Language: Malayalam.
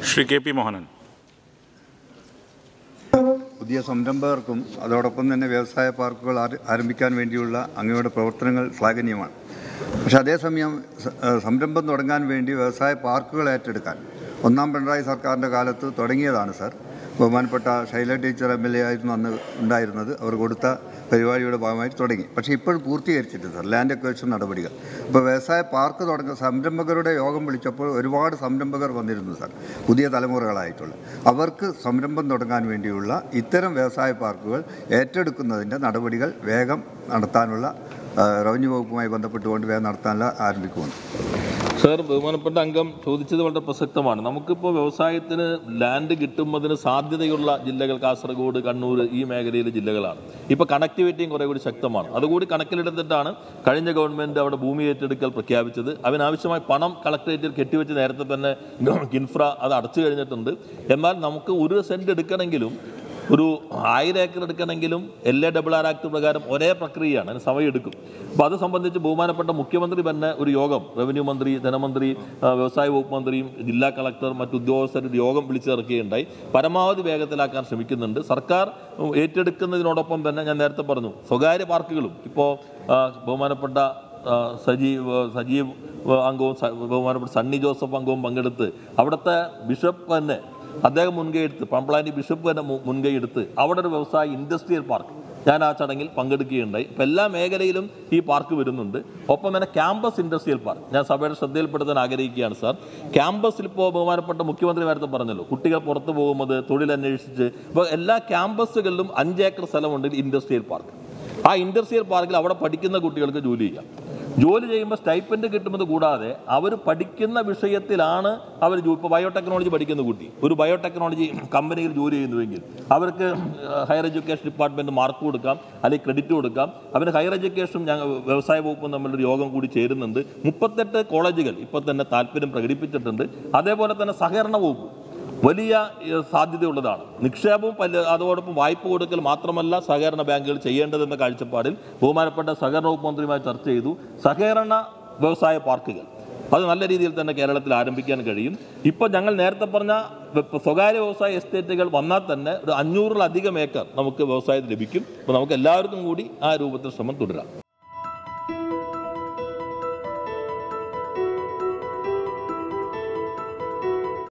ശ്രീ കെ പി മോഹനൻ പുതിയ സംരംഭകർക്കും അതോടൊപ്പം തന്നെ വ്യവസായ പാർക്കുകൾ ആര- ആരംഭിക്കാൻ വേണ്ടിയുള്ള അങ്ങയുടെ പ്രവർത്തനങ്ങൾ ശ്ലാഘനീയമാണ് പക്ഷെ അതേസമയം സ- ഏഹ് സംരംഭം തുടങ്ങാൻ വേണ്ടി വ്യവസായ പാർക്കുകൾ ഏറ്റെടുക്കാൻ ഒന്നാം പിണറായി സർക്കാരിൻ്റെ കാലത്ത് തുടങ്ങിയതാണ് സാർ ബഹുമാനപ്പെട്ട Shaila teacher M L A ആയിരുന്നു അന്ന് ഉണ്ടായിരുന്നത് അവർ കൊടുത്ത പരിപാടിയുടെ ഭാഗമായി തുടങ്ങി പക്ഷേ ഇപ്പോഴും പൂർത്തീകരിച്ചിട്ടില്ല സാർ ലാൻഡ് അക്വേഷൻ നടപടികൾ ഇപ്പോൾ വ്യവസായ പാർക്ക് തുടങ്ങുന്ന സംരംഭകരുടെ യോഗം വിളിച്ചപ്പോൾ ഒരുപാട് സംരംഭകർ വന്നിരുന്നു സാർ പുതിയ തലമുറകളായിട്ടുള്ള അവർക്ക് സംരംഭം തുടങ്ങാൻ വേണ്ടിയുള്ള ഇത്തരം വ്യവസായ പാർക്കുകൾ ഏറ്റെടുക്കുന്നതിൻ്റെ നടപടികൾ വേഗം നടത്താനുള്ള ആ, റവന്യൂ വകുപ്പുമായി ബന്ധപ്പെട്ടുകൊണ്ട് വേഗം നടത്താനുള്ള ആരംഭിക്കുമെന്ന് സാർ ബഹുമാനപ്പെട്ട അംഗം ചോദിച്ചത് വളരെ പ്രസക്തമാണ് നമുക്കിപ്പോൾ വ്യവസായത്തിന് ലാൻഡ് കിട്ടുന്നതിന് സാധ്യതയുള്ള ജില്ലകൾ കാസർഗോഡ് കണ്ണൂർ ഈ മേഖലയിലെ ജില്ലകളാണ് ഇപ്പോൾ കണക്ടിവിറ്റിയും കുറേ കൂടി ശക്തമാണ് അതുകൂടി കണക്കിലെടുത്തിട്ടാണ് കഴിഞ്ഞ ഗവൺമെൻറ് അവിടെ ഭൂമി ഏറ്റെടുക്കൽ പ്രഖ്യാപിച്ചത് അതിനാവശ്യമായ പണം കളക്ടറേറ്റിൽ കെട്ടിവെച്ച് നേരത്തെ തന്നെ കിൻഫ്ര അത് അടച്ചു കഴിഞ്ഞിട്ടുണ്ട് എന്നാൽ നമുക്ക് ഒരു സെൻറ്റ് എടുക്കണമെങ്കിലും ഒരു ആയിരം ഏക്കർ എടുക്കണമെങ്കിലും L A double R act പ്രകാരം ഒരേ പ്രക്രിയയാണ് അതിന് സമയമെടുക്കും അപ്പോൾ അത് സംബന്ധിച്ച് ബഹുമാനപ്പെട്ട മുഖ്യമന്ത്രി തന്നെ ഒരു യോഗം റവന്യൂ മന്ത്രി ധനമന്ത്രി ആ, വ്യവസായ വകുപ്പ് മന്ത്രിയും ജില്ലാ കളക്ടർ മറ്റു ഉദ്യോഗസ്ഥർ ഒരു യോഗം വിളിച്ചിറക്കുകയുണ്ടായി പരമാവധി വേഗത്തിലാക്കാൻ ശ്രമിക്കുന്നുണ്ട് സർക്കാർ ഉം, ഏറ്റെടുക്കുന്നതിനോടൊപ്പം തന്നെ ഞാൻ നേരത്തെ പറഞ്ഞു സ്വകാര്യ പാർക്കുകളും ഇപ്പോൾ ബഹുമാനപ്പെട്ട ആ, സജീവ് സജീവ് അംഗവും സ- ബഹുമാനപ്പെട്ട സണ്ണി ജോസഫ് അംഗവും പങ്കെടുത്ത് അവിടുത്തെ ബിഷപ്പ് തന്നെ അദ്ദേഹം മുൻകൈ എടുത്ത് പമ്പ്ളാനി ബിഷപ്പ് തന്നെ മു- മുൻകൈ എടുത്ത് അവിടെ ഒരു വ്യവസായ ഇൻഡസ്ട്രിയൽ പാർക്ക് ഞാൻ ആ ചടങ്ങിൽ പങ്കെടുക്കുകയുണ്ടായി ഇപ്പം എല്ലാ മേഖലയിലും ഈ പാർക്ക് വരുന്നുണ്ട് ഒപ്പം തന്നെ ക്യാമ്പസ് ഇൻഡസ്ട്രിയൽ പാർക്ക് ഞാൻ സഭയുടെ ശ്രദ്ധയിൽപ്പെടുത്താൻ ആഗ്രഹിക്കുകയാണ് സാർ ക്യാമ്പസിൽ ഇപ്പോൾ ബഹുമാനപ്പെട്ട മുഖ്യമന്ത്രി നേരത്തെ പറഞ്ഞല്ലോ കുട്ടികൾ പുറത്തു പോകുന്നത് തൊഴിലന്വേഷിച്ച് ഇപ്പോൾ എല്ലാ ക്യാമ്പസുകളിലും അഞ്ചേക്കർ സ്ഥലമുണ്ട് ഇൻഡസ്ട്രിയൽ പാർക്ക് ആ ഇൻഡസ്ട്രിയൽ പാർക്കിൽ അവിടെ പഠിക്കുന്ന കുട്ടികൾക്ക് ജോലി ചെയ്യാം ജോലി ചെയ്യുമ്പോൾ സ്റ്റൈപ്പൻഡ് കിട്ടുന്നത് കൂടാതെ അവർ പഠിക്കുന്ന വിഷയത്തിലാണ് അവർ ഇപ്പോൾ ബയോടെക്നോളജി പഠിക്കുന്ന കുട്ടി ഒരു ബയോടെക്നോളജി കമ്പനിയിൽ ജോലി ചെയ്യുന്നുവെങ്കിൽ അവർക്ക് ഹയർ എഡ്യൂക്കേഷൻ ഡിപ്പാർട്ട്മെൻറ്റ് മാർക്ക് കൊടുക്കാം അല്ലെങ്കിൽ ക്രെഡിറ്റ് കൊടുക്കാം അവന് ഹയർ എഡ്യൂക്കേഷനും ഞങ്ങൾ വ്യവസായ വകുപ്പും തമ്മിലൊരു യോഗം കൂടി ചേരുന്നുണ്ട് മുപ്പത്തെട്ട് കോളേജുകൾ ഇപ്പോൾ തന്നെ താല്പര്യം പ്രകടിപ്പിച്ചിട്ടുണ്ട് അതേപോലെ തന്നെ സഹകരണ വകുപ്പ് വലിയ ഏഹ്, സാധ്യതയുള്ളതാണ് നിക്ഷേപവും പല അതോടൊപ്പം വായ്പ കൊടുക്കൽ മാത്രമല്ല സഹകരണ ബാങ്കുകൾ ചെയ്യേണ്ടതെന്ന കാഴ്ചപ്പാടിൽ ബഹുമാനപ്പെട്ട സഹകരണ വകുപ്പ് മന്ത്രിയുമായി ചർച്ച ചെയ്തു സഹകരണ വ്യവസായ പാർക്കുകൾ അത് നല്ല രീതിയിൽ തന്നെ കേരളത്തിൽ ആരംഭിക്കാൻ കഴിയും ഇപ്പോൾ ഞങ്ങൾ നേരത്തെ പറഞ്ഞ വെ- സ്വകാര്യ വ്യവസായ എസ്റ്റേറ്റുകൾ വന്നാൽ തന്നെ ഒരു അഞ്ഞൂറിലധികം ഏക്കർ നമുക്ക് വ്യവസായത്തിൽ ലഭിക്കും അപ്പോൾ നമുക്ക് എല്ലാവർക്കും കൂടി ആ രൂപത്തിൽ ശ്രമം തുടരാം